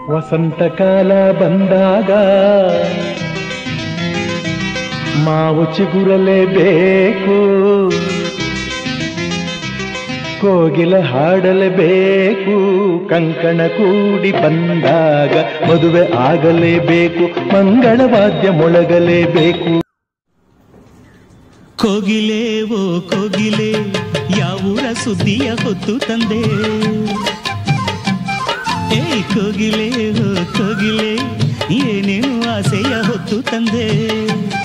ವಸಂತ ಕಾಲ ಬಂದಾಗ ಮಾವು ಚಿಗುರಲೇಬೇಕು ಕೋಗಿಲ ಹಾಡಲೇಬೇಕು ಕಂಕಣ ಕೂಡಿ ಬಂದಾಗ ಮದುವೆ ಆಗಲೇಬೇಕು ಮಂಗಳವಾದ್ಯ ಮೊಳಗಲೇಬೇಕು ಕೋಗಿಲೆ ಓ ಕೋಗಿಲೆ ಯಾವೂರ ಸುದ್ದಿಯ ಹೊತ್ತು ತಂದೆ ಏ ಕೋಗಿಲೆ ಓ ಕೋಗಿಲೆ ಏನೇನು ಆಸೆಯ ಹೊತ್ತು ತಂದೆ